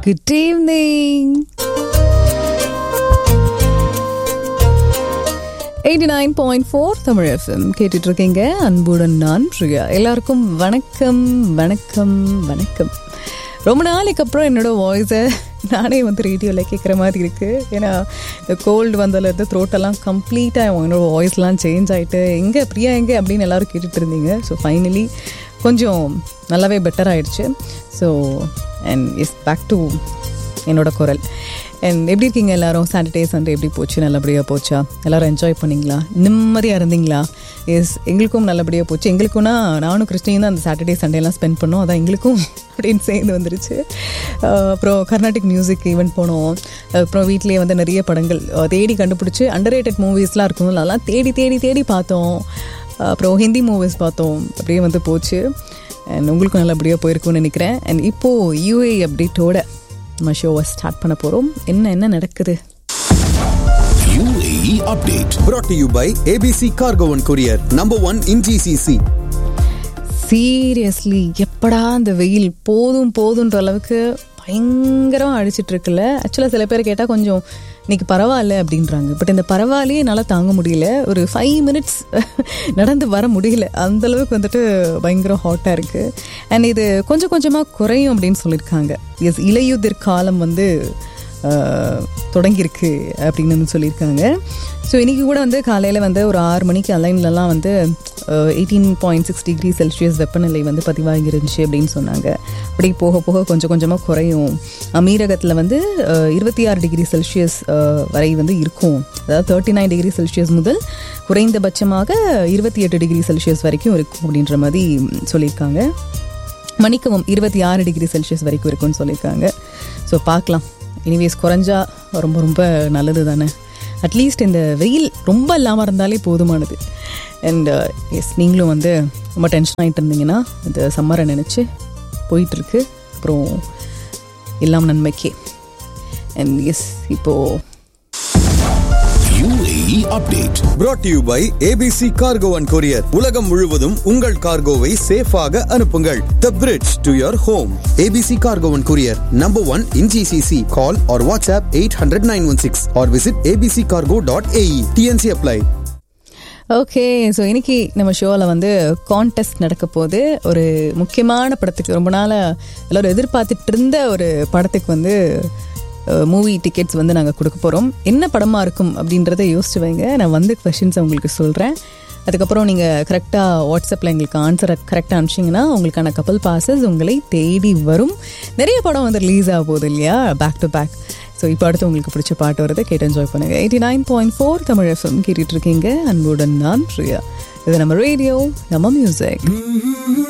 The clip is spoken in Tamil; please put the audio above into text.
Good evening. 89.4 தமிழ் எஃப்எம் கேட்டுட்டு இருக்கீங்க அன்புடன் நான் பிரியா எல்லாருக்கும் வணக்கம் வணக்கம் வணக்கம் ரொம்ப நாளைக்கு அப்புறம் என்னோட வாய்ஸை நானே வந்து ரேடியோவில் கேட்குற மாதிரி இருக்குது ஏன்னா இந்த கோல்டு வந்ததுலேருந்து த்ரோட்டெல்லாம் கம்ப்ளீட்டாக என்னோட வாய்ஸ்லாம் சேஞ்ச் ஆகிட்டு எங்கே பிரியா எங்கே அப்படின்னு எல்லாரும் கேட்டுட்டு இருந்தீங்க ஸோ ஃபைனலி கொஞ்சம் நல்லாவே பெட்டர் ஆயிடுச்சு sound is back to என்னோட குரல் அண்ட் எப்படி இருக்கீங்க எல்லாரும் சாட்டர்டே சண்டே எப்படி போச்சு நல்லபடியாக போச்சா எல்லாரும் என்ஜாய் பண்ணீங்களா நிம்மதியாக இருந்தீங்களா எஸ் எங்களுக்கும் நல்லபடியாக போச்சு எங்களுக்கும்னா நானும் கிறிஸ்டியும் தான் அந்த சாட்டர்டே சண்டேலாம் ஸ்பெண்ட் பண்ணோம் அதான் எங்களுக்கும் அப்படின்னு சேர்ந்து வந்துருச்சு அஹ் அப்புறம் கர்நாடிக் மியூசிக் ஈவெண்ட் போனோம் அப்புறம் வீட்லேயே வந்து நிறைய படங்கள் அஹ் தேடி கண்டுபிடிச்சி அண்டர் ரேட்டட் மூவிஸ்லாம் இருக்கும் அதெல்லாம் தேடி தேடி தேடி பார்த்தோம் அப்புறம் ஹிந்தி மூவிஸ் பார்த்தோம் அப்படியே வந்து போச்சு அண்ட் உங்களுக்கும் நல்லபடியாக போயிருக்கும்னு நினைக்கிறேன் அண்ட் இப்போது யூஏ அப்டேட்டோட நம்ம ஷோவை ஸ்டார்ட் பண்ண போகிறோம் என்ன என்ன நடக்குது UAE update. brought to you by ABC Cargo and Courier, number one in GCC. Seriously எப்படா இந்த வெயில் போதும் போதுன்ற அளவுக்கு பயங்கரமாக அடிச்சிட்டு இருக்குல்ல ஆக்சுவலாக சில பேர் கேட்டால் கொஞ்சம் இன்னைக்கு பரவாயில்ல அப்படின்றாங்க பட் இந்த பரவாயில்லையே என்னால் தாங்க முடியல ஒரு ஃபைவ் மினிட்ஸ் நடந்து வர முடியல அந்த அளவுக்கு வந்துட்டு பயங்கர ஹாட்டாக இருக்குது அண்ட் இது கொஞ்சம் கொஞ்சமாக குறையும் அப்படின்னு சொல்லியிருக்காங்க எஸ் இலையுதிர் காலம் வந்து ஆஹ், தொடங்கியிருக்கு அப்படின்னு வந்து சொல்லியிருக்காங்க ஸோ இன்றைக்கி கூட வந்து காலையில் வந்து ஒரு ஆறு மணிக்கு அலைன்லலாம் வந்து eighteen point six degree Celsius வெப்பநிலை வந்து பதிவாகி இருந்துச்சு அப்படின்னு சொன்னாங்க அப்படி போக போக கொஞ்சம் கொஞ்சமாக குறையும் அமீரகத்தில் வந்து இருபத்தி ஆறு டிகிரி செல்சியஸ் வரை வந்து இருக்கும் அதாவது தேர்ட்டி நைன் டிகிரி செல்சியஸ் முதல் குறைந்தபட்சமாக இருபத்தி எட்டு டிகிரி செல்சியஸ் வரைக்கும் இருக்கும் அப்படின்ற மாதிரி சொல்லியிருக்காங்க மணிக்கவும் இருபத்தி ஆறு டிகிரி செல்சியஸ் வரைக்கும் இருக்கும்னு சொல்லியிருக்காங்க ஸோ பார்க்கலாம் எனிவேஸ் குறைஞ்சா ரொம்ப ரொம்ப நல்லது தானே அட்லீஸ்ட் இந்த வெயில் ரொம்ப இல்லாமல் இருந்தாலே போதுமானது அண்ட் எஸ் நீங்களும் வந்து ரொம்ப டென்ஷன் ஆகிட்டு இருந்தீங்கன்னா இந்த சம்மரை நினச்சி போயிட்டுருக்கு அப்புறம் எல்லாம் நன்மைக்கே அண்ட் எஸ் இப்போது UAE update. brought to you by ABC Cargo and Courier. உலகம் முழுவதும் உங்கள் கார்கோவை சேஃபாக அனுப்புங்கள் The bridge to your home. ABC Cargo and Courier, number one in GCC. Call or WhatsApp 800-916 or visit abccargo.ae. TNC apply. Okay so இன்னைக்கு நம்ம ஷோவில் வந்து கான்டெஸ்ட் நடக்க போகுது ஒரு முக்கியமான படத்துக்கு ரொம்ப நாளாக எல்லோரும் எதிர்பார்த்துட்டு இருந்த ஒரு படத்துக்கு வந்து மூவி டிக்கெட்ஸ் வந்து நாங்கள் கொடுக்க போகிறோம் என்ன படமாக இருக்கும் அப்படின்றத யோசிச்சு வைங்க நான் வந்து கொஷின்ஸை உங்களுக்கு சொல்கிறேன் அதுக்கப்புறம் நீங்கள் கரெக்டாக வாட்ஸ்அப்பில் எங்களுக்கு ஆன்சரை கரெக்டாக அனுப்பிச்சிங்கன்னா உங்களுக்கான கப்பல் பாசஸ் உங்களை தேடி வரும் நிறைய படம் வந்து ரிலீஸ் ஆக போகுது இல்லையா பேக் டு பேக் ஸோ இப்போ அடுத்து உங்களுக்கு பிடிச்ச பாட்டு வருது கேட்டு என்ஜாய் பண்ணுங்க eighty nine point four Tamil FM கேட்டுட்டு இருக்கீங்க அன்புடன் நான் பிரியா இது நம்ம ரேடியோ நம்ம மியூசிக்